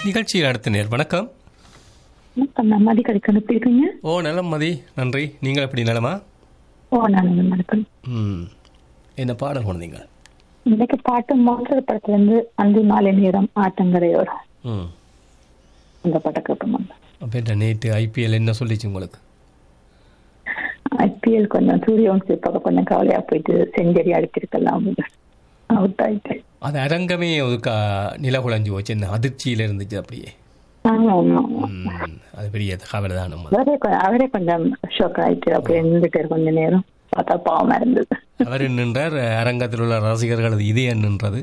நிகழ்ச்சியில் அடுத்த நேர் வணக்கம் வணக்கம் நான் மதி கடைக்கு எப்படி இருக்கீங்க ஓ நலம் மதி நன்றி நீங்கள் எப்படி நலமா ஓ நான் வணக்கம் ம் என்ன பாடம் கொண்டீங்க இன்னைக்கு பாட்டு மாற்ற படத்துல இருந்து அஞ்சு மாலை நேரம் ஆட்டங்கரையோரம் ம் அந்த பாட்டை கேட்போம் அப்போ என்ன நேற்று ஐபிஎல் என்ன சொல்லிச்சு உங்களுக்கு ஐபிஎல் கொஞ்சம் சூரியவன்சி பக்கம் கொஞ்சம் கவலையா போயிட்டு செஞ்சரி அடிச்சிருக்கலாம் அவுட் ஆயிட்டு அது அரங்கமே ஒரு கா நிலகுலைஞ்சு போச்சு என்ன அதிர்ச்சியில் இருந்துச்சு அப்படியே ஆமா ஆமா ஆமா. ம் அது பெரிய கவலை தான் நம்ம அவரே கொ- அவரே கொஞ்சம் ஷோக் ஆயிட்டு அப்படியே இருந்துட்டு கொஞ்ச நேரம் பார்த்தா பாவமா இருந்தது அவர் நின்றார் அரங்கத்தில் உள்ள ரசிகர்களது இதயம் நின்றது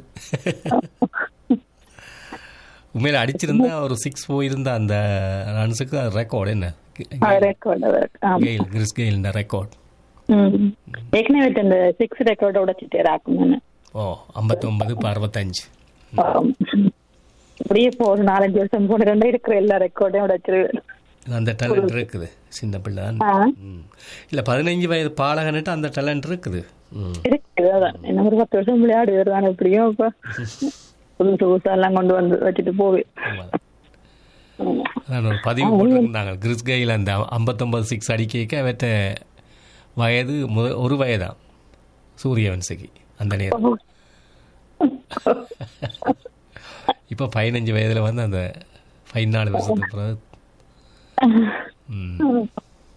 உண்மையில அடிச்சிருந்தா ஒரு சிக்ஸ் போயிருந்த அந்த ரன்ஸுக்கு ரெக்கார்டு என்ன ரெக்கார்ட் ஆமா கெயில் கிறிஸ் கெயில் ரெக்கார்ட் ம். ஏற்கனவே இந்த சிக்ஸ் ரெக்கார்ட உடைச்சிட்டே ராக்குன்னு ஓ ஐம்பத்தொன்பது இப்போ அறுபத்தஞ்சு அப்படியே இப்போ ஒரு நாலஞ்சு வருஷம் போன ரெண்டே இருக்கிற எல்லா ரெக்கார்டையும் உடைச்சிருவேன் அந்த டேலண்ட் இருக்குது சின்ன பிள்ளை தான் ஆ. ம். இல்ல பதினஞ்சு வயது பாலகன்ட்டு அந்த டேலண்ட் இருக்குது ம் இருக்குது அதான் என்ன ஒரு பத்து வருஷம் விளையாடு வருவான் எப்படியும் இப்ப புதுசு புதுசா எல்லாம் கொண்டு வந்து வச்சுட்டு போவேன் ஆமாம். அதான் ஒரு பதிவு போட்டிருந்தாங்க கிறிஸ் கெயில் அந்த ஐம்பத்தொம்பது சிக்ஸ் அடிக்க அவற்ற வயது முத ஒரு வயதான் சூரியவன்சிக்கு அந்த நேரம் இப்போ பதினஞ்சு வயதுல வந்து அந்த பதினாலு வருஷத்துக்கு பிறகு ம்.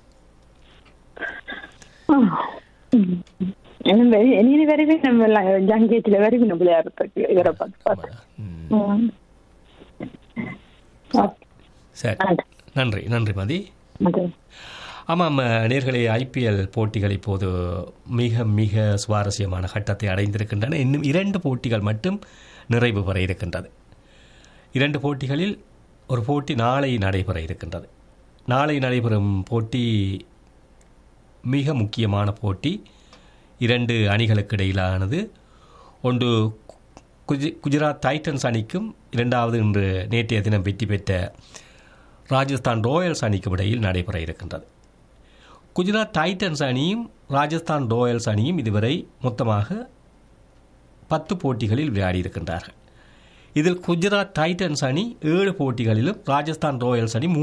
இன்னும் வெறி இனி வரைவே நம்ம எல்லாம் ஜங்கேஜ்ல வரைவே நம்ம விளையாடுறதுக்கு இவரை பார்த்து பார்த்து ம். ம். ஓகே. சரி நன்றி. நன்றி நன்றி மதி நன்றி. ஆமாம் நேர்களே ஐபிஎல் போட்டிகள் இப்போது மிக மிக சுவாரஸ்யமான கட்டத்தை அடைந்திருக்கின்றன இன்னும் இரண்டு போட்டிகள் மட்டும் நிறைவு பெற இருக்கின்றது இரண்டு போட்டிகளில் ஒரு போட்டி நாளை நடைபெற இருக்கின்றது நாளை நடைபெறும் போட்டி மிக முக்கியமான போட்டி இரண்டு அணிகளுக்கு இடையிலானது ஒன்று குஜ குஜராத் டைட்டன்ஸ் அணிக்கும் இரண்டாவது இன்று நேற்றைய தினம் வெற்றி பெற்ற ராஜஸ்தான் ராயல்ஸ் அணிக்கும் இடையில் நடைபெற இருக்கின்றது குஜராத் டைட்டன்ஸ் அணியும் ராஜஸ்தான் ராயல்ஸ் அணியும் இதுவரை மொத்தமாக பத்து போட்டிகளில் விளையாடி இருக்கின்றார்கள் இதில் குஜராத் டைட்டன்ஸ் அணி ஏழு போட்டிகளிலும் ராஜஸ்தான் ராயல்ஸ் அணி மூன்று